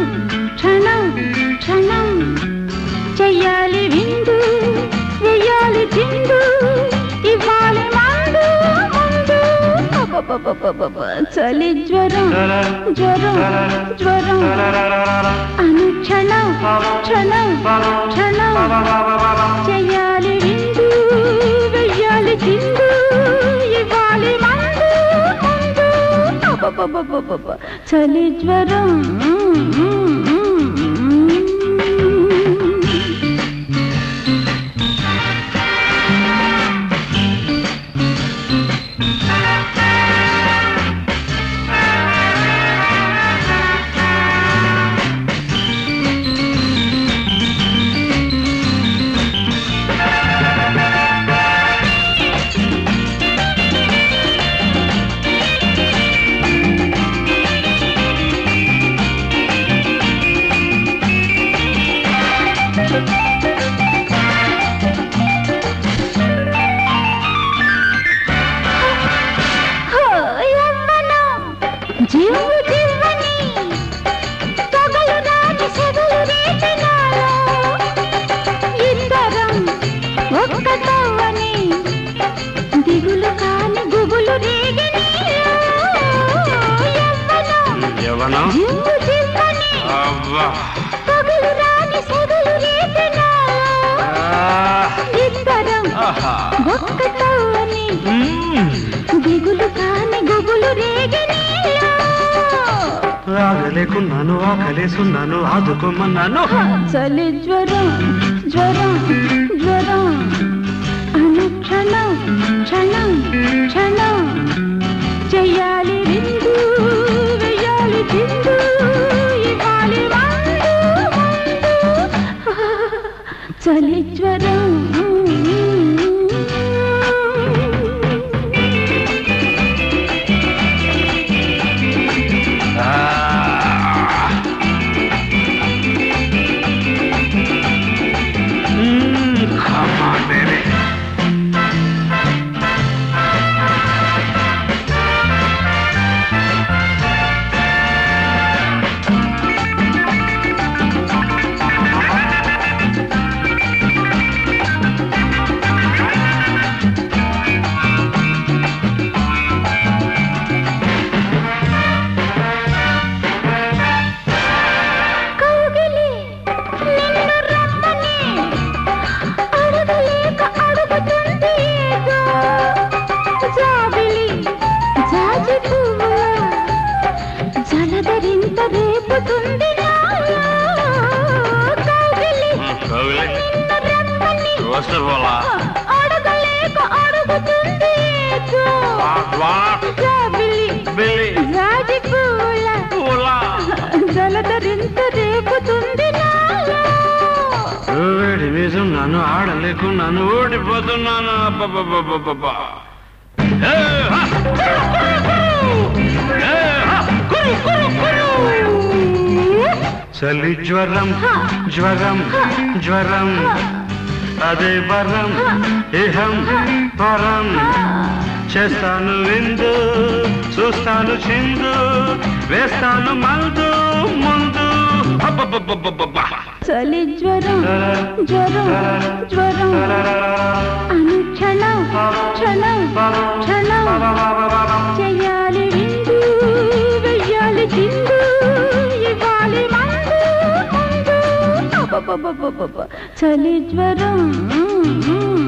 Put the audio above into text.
క్షణం క్షణం చెయ్యాలి విందు వెయ్యాలి చిందు ఇవ్వాలి మందు మందు అబ్బబ్బబ్బబ్బబ్బ. చలి జ్వరం జ్వరం జ్వరం అనుక్షణం క్షణం క్షణం చెయ్యాలి విందు వెయ్యాలి చిందు ఇవ్వాలి మందు మందు అబ్బబ్బబ్బబ్బబ్బ. చలి జ్వరం హో, యవ్వనం, జీవు జీవని, పగలు రాజు సెగలు రేపినారు. ఇద్దరం ఒక్కటవ్వని, దిగులు కాని గుబులు రేగిని. యవ్వనం, యవనం జీవు జీవని, అవ్వా పగలు రాని సెగలు రేపినారు. ఇద్దరం ఆహా ఒక్కటవ్వని, మ్మ్. దిగులు కాని గుబులు రేగినీలో ఆగలేకున్నాను ఆకలేసున్నాను ఆదుకోమన్నాను చలి జ్వరం జ్వరం జ్వరం అనుక్షణం క్షణం క్షణం చెయ్యాలి విందు వెయ్యాలి చిందు ఇవ్వాలి మందు మందు చలి జ్వరం ఆ. మ్మ్. Come on, baby. కౌగిలి నిన్ను రమ్మని అడగలేక అడుగుతుంది ఏదో జాబిలి జాజి పువ్వుల జలధరింత రేపుతుంది నాలో. కౌగిలి కౌగిలి. నిన్ను రమ్మని వస్తువులా అడగలేక అడుగుతుంది ఏదో అవ్వా జాబిలి బిల్లి జాజి పువ్వుల పూలా జలధరింత రేపుతుంది నాలో వేడి మీదున్నాను ఆడలేకున్నాను ఓడిపోతున్నాను అబ్బబ్బబ్బబ్బబ్బ. ఏ, హా! ఏ, హా! కురు, కురు, కురు. చలి జ్వరం జ్వరం జ్వరం అదే వరం ఇహం పరం చేస్తాను విందు చూస్తాను చిందు వేస్తాను మందు ముందు అబ్బబ్బబ్బబ్బబ్బ. చలి జ్వరం జ్వరం జ్వరం అనుక్షణం క్షణం క్షణం చెయ్యాలి విందు వెయ్యాలి చిందు ఇవ్వాలి మందు మందు అబ్బబ్బబ్బబ్బబ్బ. చలి జ్వరం